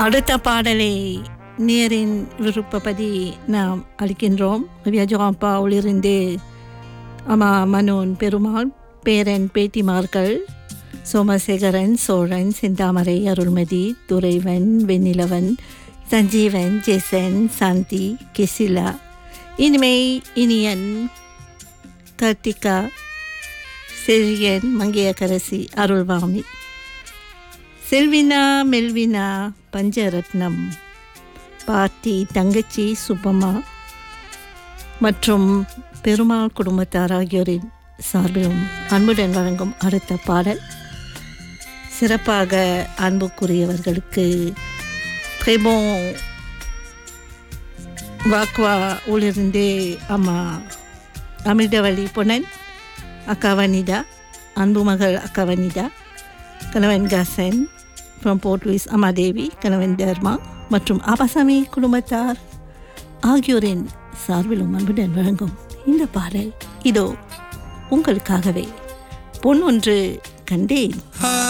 அடுத்த பாடலை நேரின் விருப்பப்படி நாம் அளிக்கின்றோம் வியஜாப்பாவிலிருந்து அம்மா மனோன் பெருமாள் பேரன் பேட்டிமார்கள் சோமசேகரன் சோழன் செந்தாமரை அருள்மதி துரைவன் வெண்ணிலவன் சஞ்சீவன் ஜெசன் சாந்தி கெசிலா இனிமை இனியன் கார்த்திகா செழியன் மங்கையக்கரசி அருள்வாமி செல்வினா மெல்வினா பஞ்சரத்னம் பாட்டி தங்கச்சி சுப்பம்மா மற்றும் பெருமாள் குடும்பத்தார் ஆகியோரின் சார்பிலும் அன்புடன் வழங்கும் அடுத்த பாடல் சிறப்பாக அன்புக்குரியவர்களுக்கு பிரேமோன் வாக்வா ஊழிருந்து அம்மா அமிர்தவழி பொன்னன் அக்கா வனிதா அன்பு மகள் அக்கா வனிதா கணவன் Kasan from Port Louis Ammadevi கணவன் தர்மா மற்றும் ஆபாசாமி குடும்பத்தார் ஆகியோரின் சார்பிலும் அன்புடன் வழங்கும் இந்த பாடல் இதோ உங்களுக்காகவே பொன் ஒன்று கண்டேன் ஆ